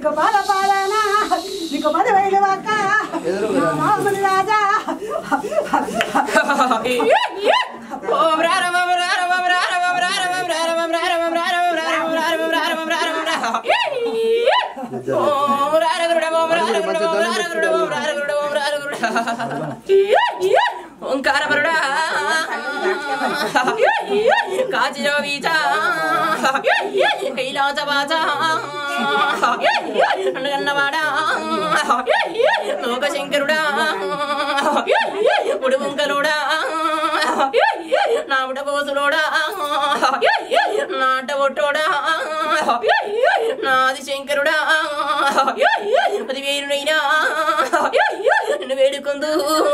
నీకు బాల బాలనా నీకు పది వేలు అక్క నా మామూలు రాజా ఓం రారమ రారమ రారమ రారమ రారమ రారమ రారమ రారమ రారమ రారమ రారమ ఓం రారగురుడ ఓం రారగురుడ ఓం రారగురుడ ఓం రారగురుడ ఓం రారగురుడ ఓంకారపరుడా కాచిరో వీచ కైలాస వాచ అన్నవాడా లోకశంకరుడా ఉడుముంకలుడా నాముడ పోసులోడా నాట ఒట్టోడా నాది శంకరుడా పదివేలునైనా నిన్ను వేడుకుందు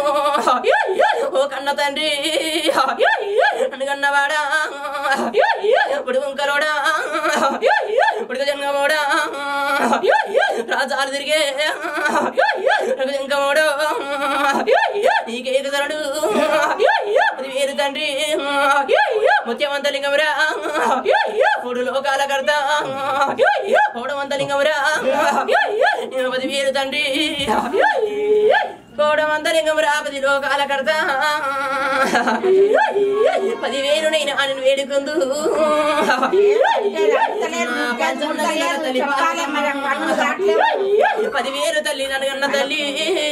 ఓ కన్న తండ్రి నన్ను కన్నవాడా ఉడుముంకలోడా ఉడుక జంగమోడా రాజాలు తిరిగే జంగమోడు నీకే కుదరడు వేరు తండ్రి ముత్యవంతలింగమురా మూడు లోకాల కర్త కోడవంతలింగమురా పది వేరు తండ్రి కోడవంతలింగమురా పది లోకాల కర్త పదివేలు నేను ఆయన వేడుకుందు పదివేలు తల్లి నన్ను తల్లి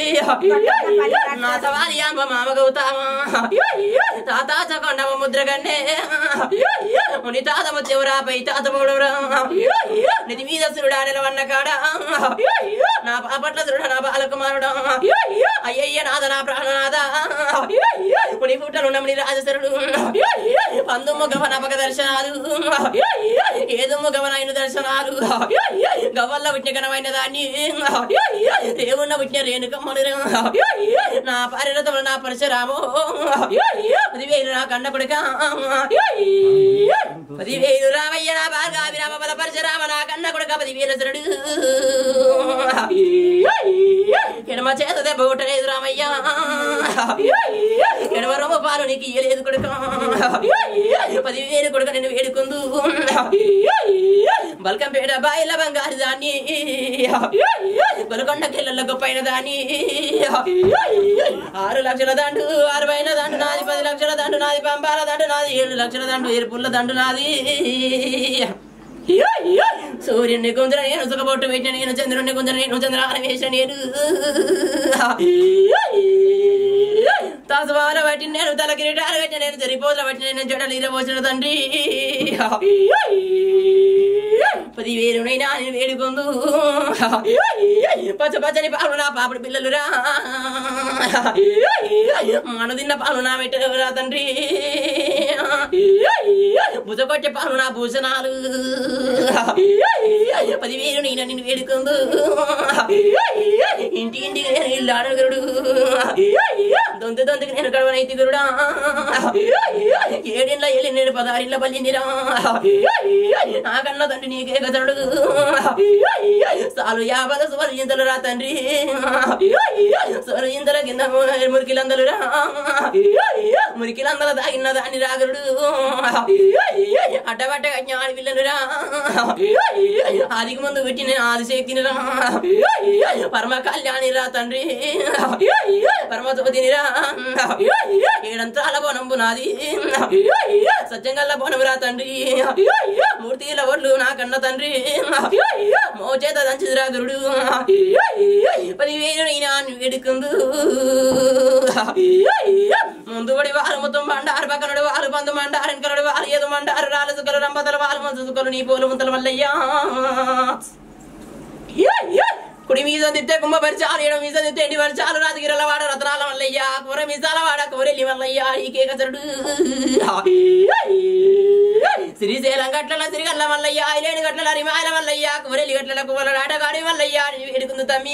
నా సవాలి అంబ మామ గౌతామా తాత చకొండమ ముద్ర కన్నే ముని తాత ముత్యవరాపై తాత మూడవరా నిధి మీద సురుడా నిలవన్న కాడ నా పాపట్ల సురుడ నా బాలకుమారుడా అయ్యయ్య నాద నా ప్రాణనాథ ముని పుట్టలు నమ్మని రాజసరుడు పందుమ్మ గవన పగ దర్శనాలు ఏదుమ్మ గవనైన దర్శనాలు గవల్ల విజ్ఞగణమైన దాన్ని దేవున్న విజ్ఞ రేణుకమ్మను నా పరిరతములు నా పరశురాము పదివేలు నా కన్న కొడుక పదివేలు రామయ్య నా భార్గావి రామ బల పరశురామ నా కన్న కొడుక పదివేలు సరుడు ఎడమ చేత దెబ్బ కొట్టలేదు రామయ్య ఎడమ రొమ్మ పాలు నీకు ఇయ్యలేదు కొడుక పదివేలు కొడుక నేను వేడుకుందు బల్కంపేట బాయిల బంగారు దాన్ని గొలకొండ కిల్లల గొప్పైన దాన్ని ఆరు లక్షల దండు అరవైన దండు నాది పది లక్షల దండు నాది పంపాల దండు నాది ఏడు లక్షల దండు ఎరుపుల్ల దండు నాది సూర్యుని గుంజర నేను సుఖబొట్టు పెట్టిన నేను చంద్రుని గుంజర నేను చంద్రాన్ని వేసిన నేను తాసువాల బట్టి నేను తల కిరీటాలు పెట్టిన నేను జరిపోతుల బట్టి నేను జడలు ఇరవచ్చిన తండ్రి పదివేలునైనా నేను వేడుకుందు పచ్చ పచ్చని పాలు నా పాపడి పిల్లలురా మన తిన్న పాలు నా పెట్టరా తండ్రి బుజకొచ్చే పాలు నా భూషణాలు పదివేలు నేను నిన్ను వేడుకుందు ఇంటి ఇంటికి నేను ఇల్లు అడుగురుడు దొంత దొంతకి నేను కడవనైతి గురుడా ఏడిళ్ళ ఎల్లి నేను పదారిళ్ళ పల్లిందిరా నాకన్న తండ్రి నీకే కదడు సాలు యాభై సువరు ఇంతలు రా తండ్రి సువరు ఇంతల కింద మురికిలందలు రా మురికిలందల దాగిన దాన్ని రాగరుడు అడ్డబట్ట జ్ఞాని పిల్లలు రా ఆదికి ముందు పెట్టిన ఆదిశక్తిని రా పరమ కళ్యాణి రా తండ్రి పరమతోదిని రా ఏడంత్రాల బోనంబు నాది సత్యంగల్ల బోనం రా తండ్రి మూర్తిల ఒళ్ళు నా కన్న తండ్రి మోచేత దంచిదిరా గురుడు పదివేలు నేను వేడుకుందు ముందు పడి వారు మొత్తం మండారు పక్కనుడు వారు పందు మండారు వెనకనుడు వారు ఏదో మండారు రాలు సుకలు రంపతలు వారు మంచు సుకలు నీ పోలు ముంతల మల్లయ్యా కుడి మీద తిట్టే కుంభ పరిచాలు ఏడు మీద తిట్టే ఎండి పరిచాలు రాజగిరల వాడ రత్నాల మల్లయ్య కూర మీసాల వాడ కూరెల్లి మల్లయ్య ఈకే కసరుడు శ్రీశైలం గట్ల శ్రీగల్ల మల్లయ్య ఐలేని గట్ల రిమాయల మల్లయ్య కూరెల్లి గట్ల కూర ఆటగాడి మల్లయ్య వేడుకుంది తమ్మి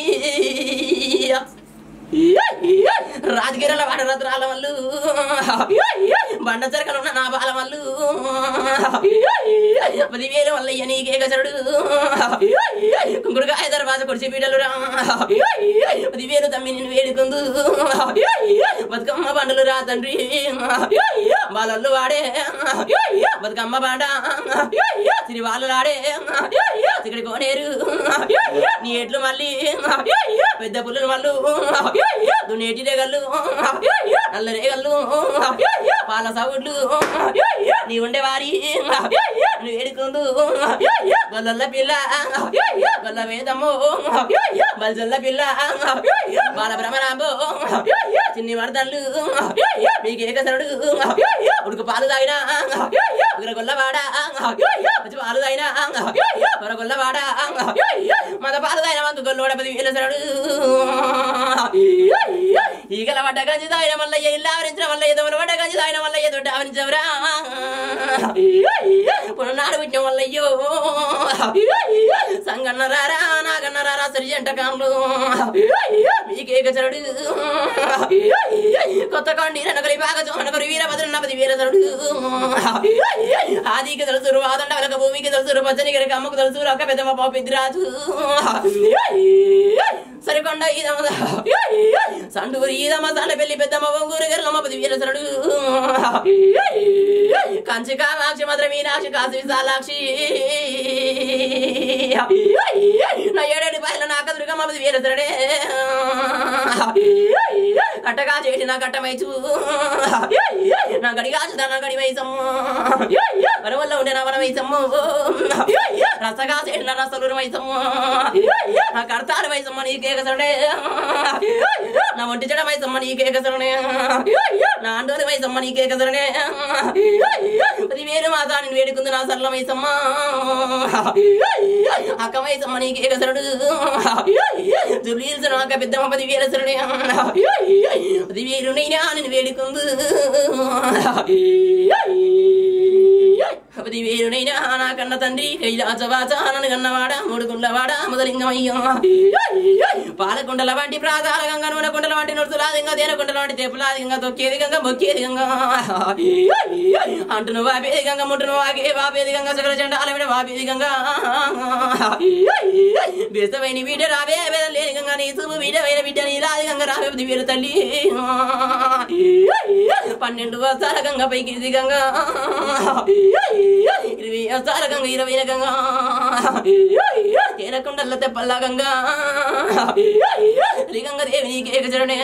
రాజగిరల వాడ రత్నాల మల్లు బండ చెరకలు ఉన్న నా బాల మల్లు పదివేలు మల్లయ్య నీకే కసరుడు కుంకుడుకాయ దర్వాజ కుడిచి పీటలు రా పదివేలు తమ్మి నిన్ను వేడుకుందు బతుకమ్మ బండలు రా తండ్రి బాలల్లు వాడే బతుకమ్మ బాండ సిరి వాళ్ళు రాడే ఇక్కడ కోనేరు నీ ఎట్లు మళ్ళీ పెద్ద పుల్లలు మళ్ళు దున్నేటి రేగళ్ళు నల్ల రేగళ్ళు పాల సవుడ్లు నీ ఉండే వారి నువ్వు ఏడుకుందు గొల్ల పిల్ల గొల్ల వేదము బల్జల్ల పిల్ల బాల భ్రమరాంబో చిన్ని మడతళ్ళు మీకేకసరుడు ఉడుకు పాలు తాగినా ఉగ్ర గొల్లవాడ మంచి పాలు తాగినా ఉగ్ర గొల్లవాడ మద పాలు తాగిన వంక గొల్లోడ పది వేల సరుడు ఈగల పడ్డ గంజి తాగిన మల్లయ్య ఇల్లు ఆవరించిన మల్లయ్య దొమల పడ్డ గంజి తాగిన మల్లయ్య దొడ్డ ఆవరించవరా పుననాడు పుట్టిన మల్లయ్యో సంగన్న రారా నాగన్న రారా సరి జంట కాంలు మీకేక చరుడు కొత్త కొండి నగరి బాగా చోనగరి వీరభద్ర నపది వీరధరుడు ఆదికి తెలుసు వాదండ వెనక భూమికి తెలుసు పచ్చని గరి అమ్మకు తెలుసు రొక్క పెద్దమ్మ పాప పెద్దిరాజు సరికొండ ఈదమ్మ సండూరి ఈదమ్మ సాల పెళ్లి పెద్దమ్మ ఒంగూరు గర్లమ్మ పది వీరసరుడు కంచి కామాక్షి మధుర మీనాక్షి కాశీ విశాలాక్షి నా ఏడేడు పాయల నాక దుర్గమ్మ పది వీరసరుడే కట్టగా చేసి నా కట్ట వైచు నా గడిగా నా గడి వైసమ్ము వరవల్ల ఉండే నా వర వైసమ్ము రసగా చేసిన రసలు వైసమ్ము నా కడతాడు వైసమ్మ నీకేకసరుడే నా ఒంటి చెడ వైసమ్మ నీకేకసరుడే నా అండోని వైసమ్మ నీకేకసరుడే పదివేలు మాసాన్ని వేడుకుంది నా సరళ వైసమ్మ అక్క వైసమ్మ నీకేకసరుడు జులీల్సిన అక్క పెద్దమ్మ పదివేల సరుడే పదివేలు నైనా నేను వేడుకుందు పదివేలునైనా నా కన్న తండ్రి కైలాసవాస నన్ను కన్నవాడ మూడు కుండవాడ మొదలింగమయ్యో పాలకుండల వంటి ప్రాతాల గంగ నూనె కుండల వంటి నొడుతులాదింగ తేన కుండల వంటి తెప్పులాదింగ తొక్కేది గంగ మొక్కేది గంగ అంటును వాపేది గంగ ముట్టును వాగే వాపేది గంగ సకల చండాల విడ వాపేది గంగ బెస్తమైన బిడ్డ రావే వేద లేని గంగ నీ చూపు బిడ్డమైన బిడ్డ నీ రాది గంగ రావే బుద్ధి వీరు తల్లి పన్నెండు వస్తాల గంగ పైకి ఇది గంగ ఇరవై వస్తాల గంగ ఇరవై గంగ కేరకుండల్ల తెప్పల్ల గంగ శ్రీగంగ దేవి నీకే ఎగచరణే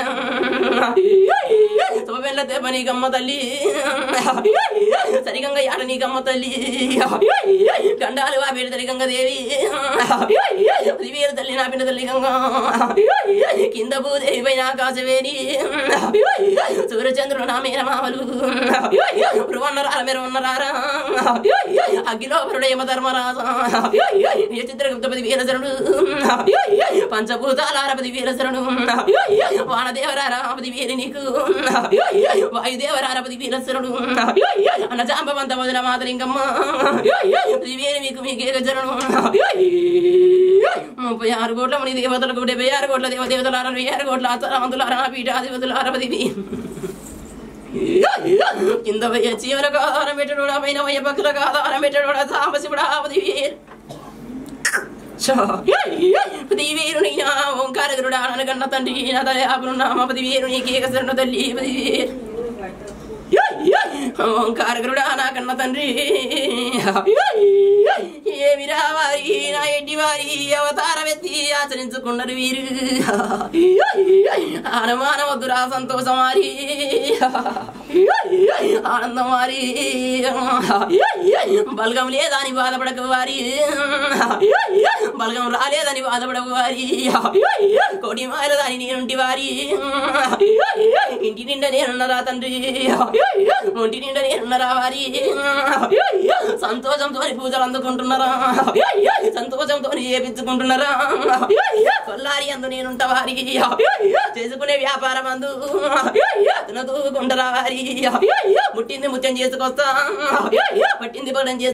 శుభపెళ్ళ తెప్ప నీకమ్మ తల్లి సరిగంగ యాడ నీకమ్మ తల్లి గండాలు ఆ పేరు తల్లి దేవి పదివేలు తల్లి నా పిండ తల్లి గంగ కింద భూదేవి పైన ఆకాశవేణి సూర్యచంద్రుడు నా మేన మామలు ఉన్నరార మీరు ఉన్నరారా అగ్గిలో పరుడేమ ధర్మరాజా ఏ చిత్రగుప్తపతి వీరశరణు పంచభూతాలారపతి వీరశరణు వానదేవరారాపతి వీరి నీకు వాయుదేవరారపతి వీరశరణు అన్న జాంబవంత వదిన మాతలింగమ్మ వీరి మీకు మీకే గజరణు ముప్పై ఆరు కోట్ల మణి దేవతలకు డెబ్బై ఆరు కోట్ల దేవదేవతల అరవై ఆరు కోట్ల అత్తరామంతులారా పీఠాధిపతుల అరపతి కింద వయ్య చీవరకు ఆధారం పెట్టడు పైన వయ్య పక్కలకు ఆధారం పెట్టడు సాంబశివుడు ఆపది పదివేరునైనా ఓంకార గురుడా అనగన్న తండ్రి నా దయాపురున్నామ పదివేరు నీకే కసరణ తల్లి పదివేరు ఓంకార గురుడా నా కన్న తండ్రి ఏమి రావారి నా ఎడ్డి వారి అవతారం ఎత్తి ఆచరించుకున్నారు వీరు అనుమానం వద్దురా సంతోషం వారి ఆనందం వారి బలగం లేదని బాధపడక వారి బలగం రాలేదని బాధపడక వారి కోటి మారదని నేనుంటి వారి ఇంటి నిండా నేనున్నరా తండ్రి ఒంటి నిండా నేనున్నరా వారి సంతోషంతో పూజలు అందుకుంటున్నారా సంతోషంతో చేపించుకుంటున్నారా కొల్లారి అందు నేనుంట వారి చేసుకునే వ్యాపారం అందు దూకుంటారా వారి ముట్టింది ముత్యం చేసుకొస్తా పట్టింది పడం చేసి